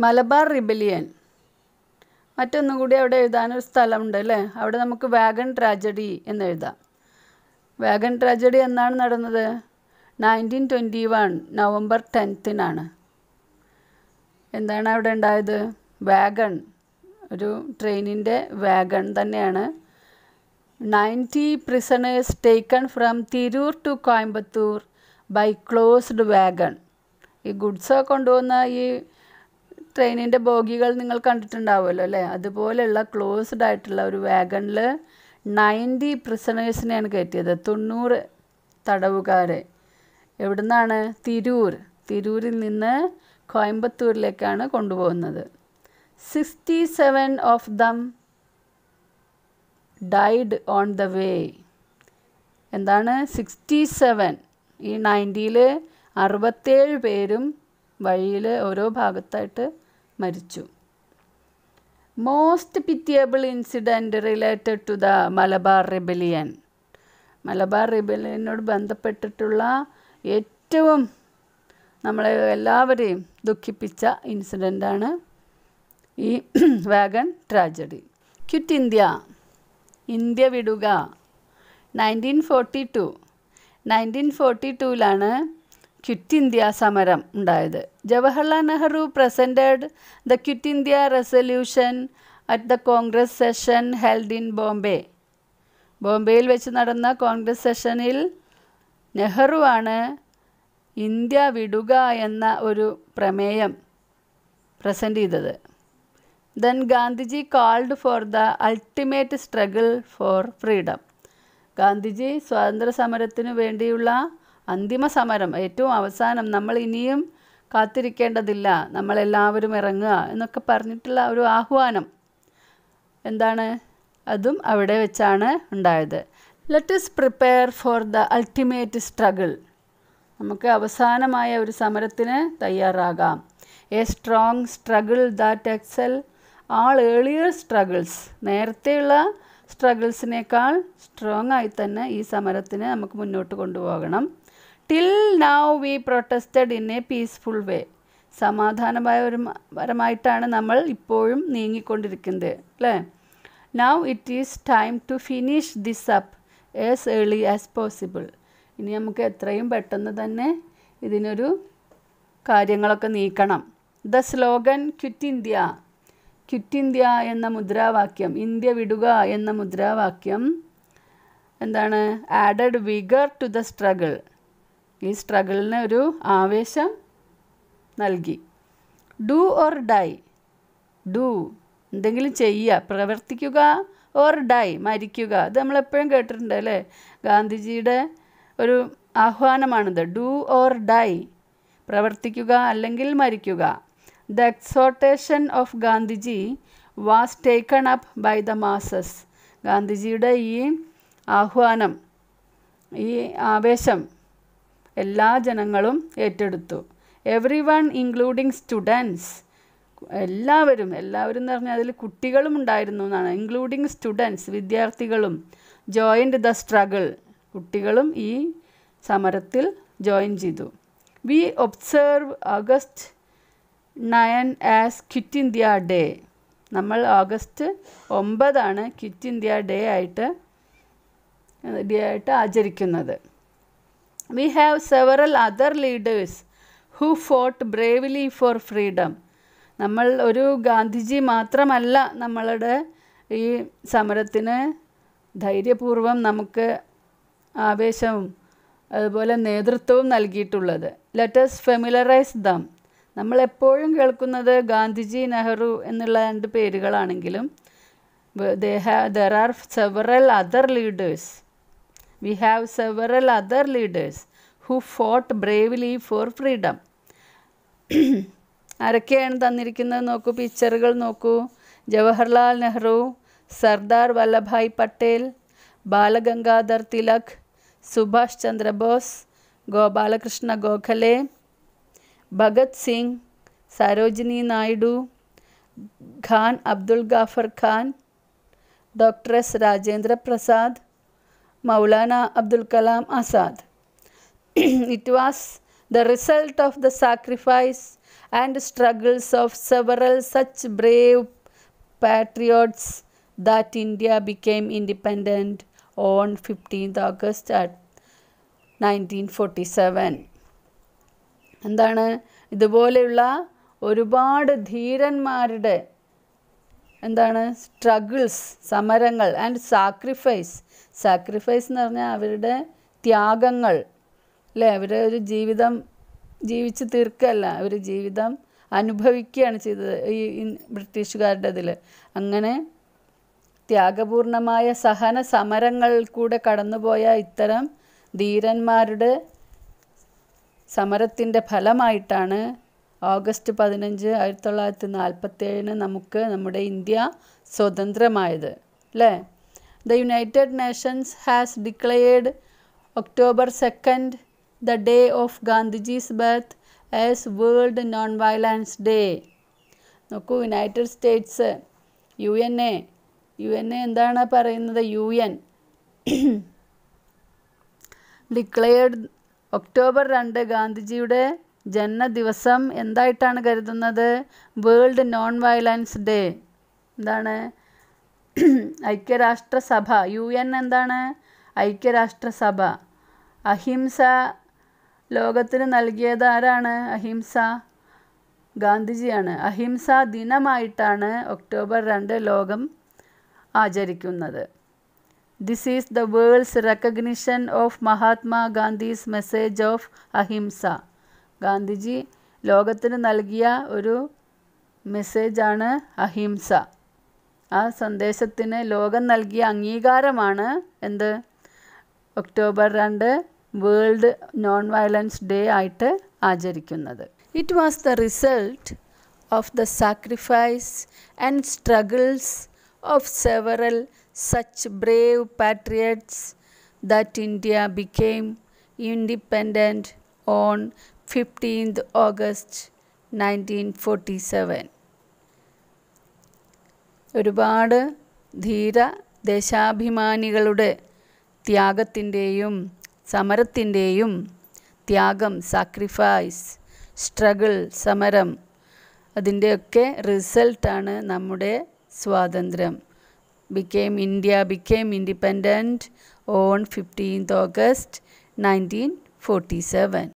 Malabar rebellion മറ്റൊന്നും കൂടി അവിടെ എഴുതാനൊരു സ്ഥലമുണ്ട് അല്ലേ അവിടെ നമുക്ക് വാഗൺ ട്രാജഡി എന്ന് എഴുതാം വാഗൺ ട്രാജഡി എന്നാണ് നടന്നത് നയൻറ്റീൻ ട്വൻറ്റി വൺ നവംബർ ടെൻത്തിനാണ് എന്താണ് അവിടെ ഉണ്ടായത് വാഗൺ ഒരു ട്രെയിനിൻ്റെ വാഗൺ തന്നെയാണ് ninety prisoners taken from Tirur to Coimbatore by closed wagon ഈ ഗുഡ്സ് കൊണ്ടുപോകുന്ന ഈ ട്രെയിനിൻ്റെ ബോഗികൾ നിങ്ങൾ കണ്ടിട്ടുണ്ടാവുമല്ലോ അല്ലേ അതുപോലെയുള്ള ക്ലോസ്ഡ് ആയിട്ടുള്ള ഒരു വാഗണിൽ നയൻറ്റി പ്രിസണേഴ്സിനെയാണ് കയറ്റിയത് തൊണ്ണൂറ് തടവുകാരെ എവിടുന്നാണ് തിരൂർ തിരൂരിൽ നിന്ന് കോയമ്പത്തൂരിലേക്കാണ് കൊണ്ടുപോകുന്നത് sixty seven of them died on the way എന്താണ് സിക്സ്റ്റി സെവൻ ഈ നയൻറ്റിയിൽ അറുപത്തേഴ് പേരും വഴിയിൽ ഓരോ ഭാഗത്തായിട്ട് മരിച്ചു most pitiable incident related to the Malabar rebellion Malabar റിബലിയനോട് ബന്ധപ്പെട്ടിട്ടുള്ള ഏറ്റവും നമ്മളെ എല്ലാവരെയും ദുഃഖിപ്പിച്ച ഇൻസിഡൻ്റാണ് ഈ wagon tragedy quit India India വിടുക nineteen forty two nineteen forty ടൂവിലാണ് ക്വിറ്റ് ഇന്ത്യ സമരം ഉണ്ടായത് Jawaharlal Nehru presented the quit India resolution at the Congress session held in Bombay ബോംബെയിൽ വെച്ച് നടന്ന കോൺഗ്രസ് സെഷനിൽ നെഹ്റുവാണ് ഇന്ത്യ വിടുക എന്ന ഒരു പ്രമേയം പ്രസൻറ്റ് ചെയ്തത് then Gandhiji called for the ultimate struggle for freedom Gandhiji സ്വാതന്ത്ര്യ സമരത്തിന് വേണ്ടിയുള്ള അന്തിമ സമരം ഏറ്റവും അവസാനം നമ്മൾ ഇനിയും കാത്തിരിക്കേണ്ടതില്ല നമ്മളെല്ലാവരും ഇറങ്ങുക എന്നൊക്കെ പറഞ്ഞിട്ടുള്ള ഒരു ആഹ്വാനം എന്താണ് അതും അവിടെ വെച്ചാണ് ഉണ്ടായത് let us prepare for the ultimate struggle നമുക്ക് അവസാനമായ ഒരു സമരത്തിന് തയ്യാറാകാം a strong struggle that excel all earlier struggles നേരത്തെയുള്ള സ്ട്രഗിൾസിനേക്കാൾ സ്ട്രോങ് ആയി തന്നെ ഈ സമരത്തിന് നമുക്ക് മുന്നോട്ട് കൊണ്ടുപോകണം till now we protested in a peaceful way സമാധാനപരമായിട്ടാണ് നമ്മൾ ഇപ്പോഴും നീങ്ങിക്കൊണ്ടിരിക്കുന്നത് അല്ലേ now it is time to finish this up as early as possible ഇനി നമുക്ക് എത്രയും പെട്ടെന്ന് തന്നെ ഇതിനൊരു കാര്യങ്ങളൊക്കെ നീക്കണം the slogan quit India quit India എന്ന മുദ്രാവാക്യം ഇന്ത്യ വിടുക എന്ന മുദ്രാവാക്യം എന്താണ് added vigour to the struggle ഈ സ്ട്രഗിളിന് ഒരു ആവേശം നൽകി ഡു ഓർ ഡൈ ഡു എന്തെങ്കിലും ചെയ്യുക പ്രവർത്തിക്കുക ഓർ ഡൈ മരിക്കുക ഇത് നമ്മളെപ്പോഴും കേട്ടിട്ടുണ്ട് അല്ലേ ഗാന്ധിജിയുടെ ഒരു ആഹ്വാനമാണിത് ഡു ഓർ ഡൈ പ്രവർത്തിക്കുക അല്ലെങ്കിൽ മരിക്കുക the exhortation of Gandhiji was taken up by the masses ഗാന്ധിജിയുടെ ഈ ആഹ്വാനം ഈ ആവേശം എല്ലാ ജനങ്ങളും ഏറ്റെടുത്തു എവറി വൺ ഇൻക്ലൂഡിങ് സ്റ്റുഡൻസ് എല്ലാവരും എല്ലാവരും എന്ന് പറഞ്ഞാൽ അതിൽ കുട്ടികളും ഉണ്ടായിരുന്നു എന്നാണ് ഇൻക്ലൂഡിങ് സ്റ്റുഡൻസ് വിദ്യാർത്ഥികളും ജോയിൻഡ് ദ സ്ട്രഗിൾ കുട്ടികളും ഈ സമരത്തിൽ ജോയിൻ ചെയ്തു we observe August nine as quit India day നമ്മൾ ഓഗസ്റ്റ് ഒമ്പതാണ് ക്വിറ്റ് ഇന്ത്യ ഡേ ആയിട്ട് ഡേ ആയിട്ട് ആചരിക്കുന്നത് we have several other leaders who fought bravely for freedom നമ്മൾ ഒരു ഗാന്ധിജി മാത്രമല്ല നമ്മളുടെ ഈ സമരത്തിന് ധൈര്യപൂർവം നമുക്ക് ആവേശവും അതുപോലെ നേതൃത്വവും നൽകിയിട്ടുള്ളത് ലെറ്റസ് ഫെമിലറൈസ് ദം നമ്മളെപ്പോഴും കേൾക്കുന്നത് ഗാന്ധിജി നെഹ്റു എന്നുള്ള രണ്ട് പേരുകളാണെങ്കിലും they have there are several other leaders we have several other leaders who fought bravely for freedom ആരൊക്കെയാണ് തന്നിരിക്കുന്നത് നോക്കൂ പിക്ചറുകൾ നോക്കൂ Jawaharlal Nehru Sardar Vallabhbhai Patel Balagangadhar Tilak Subhash Chandrabose Gopalakrishna Gokhale Bhagat Singh Sarojini Naidu Khan Abdul Ghaffar Khan doctor S Rajendra Prasad Maulana Abdul Kalam Azad it was the result of the sacrifice and struggles of several such brave patriots that India became independent on 15th August at 1947. എന്താണ് ഇതുപോലെയുള്ള ഒരുപാട് ധീരന്മാരുടെ എന്താണ് struggles സമരങ്ങൾ ആൻഡ് സാക്രിഫൈസ് സാക്രിഫൈസ് എന്ന് പറഞ്ഞാൽ അവരുടെ ത്യാഗങ്ങൾ അല്ലേ അവരെ ഒരു ജീവിതം ജീവിച്ച് തീർക്കല്ല അവർ ജീവിതം അനുഭവിക്കുകയാണ് ചെയ്തത് ഈ ഇൻ- ബ്രിട്ടീഷുകാരുടെ ഇതിൽ അങ്ങനെ ത്യാഗപൂർണമായ സഹന സമരങ്ങൾ കൂടെ കടന്നുപോയ ഇത്തരം ധീരന്മാരുടെ സമരത്തിൻ്റെ ഫലമായിട്ടാണ് ഓഗസ്റ്റ് പതിനഞ്ച് ആയിരത്തി തൊള്ളായിരത്തി നാൽപ്പത്തേഴിന് നമുക്ക് നമ്മുടെ ഇന്ത്യ സ്വതന്ത്രമായത് അല്ലേ the United Nations has declared October second the day of Gandhiji's birth as world non violence day നോക്കൂ United States U N A U N A എന്താണ് പറയുന്നത് യു എൻ ഡിക്ലെയർഡ് ഒക്ടോബർ രണ്ട് ഗാന്ധിജിയുടെ ജന്മദിവസം എന്തായിട്ടാണ് കരുതുന്നത് വേൾഡ് നോൺ വയലൻസ് ഡേ എന്താണ് ഐക്യരാഷ്ട്രസഭ U N എന്താണ് ഐക്യരാഷ്ട്രസഭ അഹിംസ ലോകത്തിന് നൽകിയത് ആരാണ് അഹിംസ ഗാന്ധിജിയാണ് അഹിംസാ ദിനമായിട്ടാണ് ഒക്ടോബർ രണ്ട് ലോകം ആചരിക്കുന്നത് this is the world's recognition of Mahatma Gandhi's message of ahimsa Gandhiji ലോകത്തിന് നൽകിയ ഒരു മെസ്സേജാണ് അഹിംസ ആ സന്ദേശത്തിന് ലോകം നൽകിയ അംഗീകാരമാണ് എന്ത് ഒക്ടോബർ രണ്ട് വേൾഡ് നോൺ വയലൻസ് ഡേ ആയിട്ട് ആചരിക്കുന്നത് it was the result of the sacrifice and struggles of several such brave patriots that India became independent on fifteenth August nineteen forty seven ഒരുപാട് ധീര ദേശാഭിമാനികളുടെ ത്യാഗത്തിൻ്റെയും സമരത്തിൻ്റെയും ത്യാഗം സാക്രിഫൈസ് സ്ട്രഗിൾ സമരം അതിൻ്റെയൊക്കെ റിസൾട്ടാണ് നമ്മുടെ സ്വാതന്ത്ര്യം became India became independent on fifteenth August nineteen forty seven